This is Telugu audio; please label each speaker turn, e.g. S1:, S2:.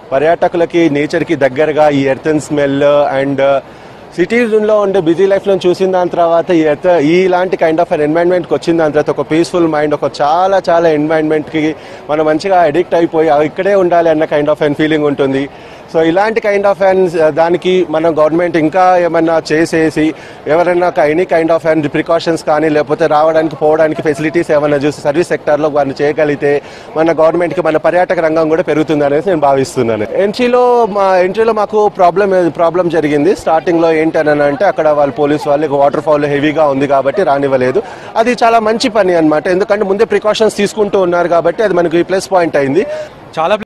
S1: పర్యాటకులకి నేచర్కి దగ్గరగా ఈ ఎర్తన్ స్మెల్ అండ్ సిటీస్లో ఉండే బిజీ లైఫ్లో చూసిన దాని తర్వాత ఈ ఎర్త్ ఇలాంటి కైండ్ ఆఫ్ ఎన్వైరన్మెంట్కి వచ్చిన దాని తర్వాత ఒక పీస్ఫుల్ మైండ్ ఒక చాలా చాలా ఎన్వైరన్మెంట్కి మనం మంచిగా అడిక్ట్ అయిపోయి ఆ ఇక్కడే ఉండాలి అన్న కైండ్ ఆఫ్ అన్ ఫీలింగ్ ఉంటుంది సో ఇలాంటి కైండ్ ఆఫ్ అండ్ దానికి మన గవర్నమెంట్ ఇంకా ఏమన్నా చేసేసి ఎవరైనా any kind of and precautions కానీ లేకపోతే రావడానికి పోవడానికి ఫెసిలిటీస్ ఏమైనా చూసి సర్వీస్ సెక్టార్లో వారిని చేయగలిగితే మన గవర్నమెంట్కి మన పర్యాటక రంగం కూడా పెరుగుతుంది అనేసి నేను భావిస్తున్నాను ఎంట్రీలో మా ఎంట్రీలో మాకు ప్రాబ్లం ప్రాబ్లం జరిగింది స్టార్టింగ్లో ఏంటని అంటే అక్కడ వాళ్ళు పోలీస్ వాళ్ళు వాటర్ ఫాల్ హెవీగా ఉంది కాబట్టి రానివ్వలేదు అది చాలా మంచి పని అన్నమాట ఎందుకంటే ముందే ప్రికాషన్స్ తీసుకుంటూ ఉన్నారు కాబట్టి అది మనకి ప్లస్ పాయింట్ అయింది
S2: చాలా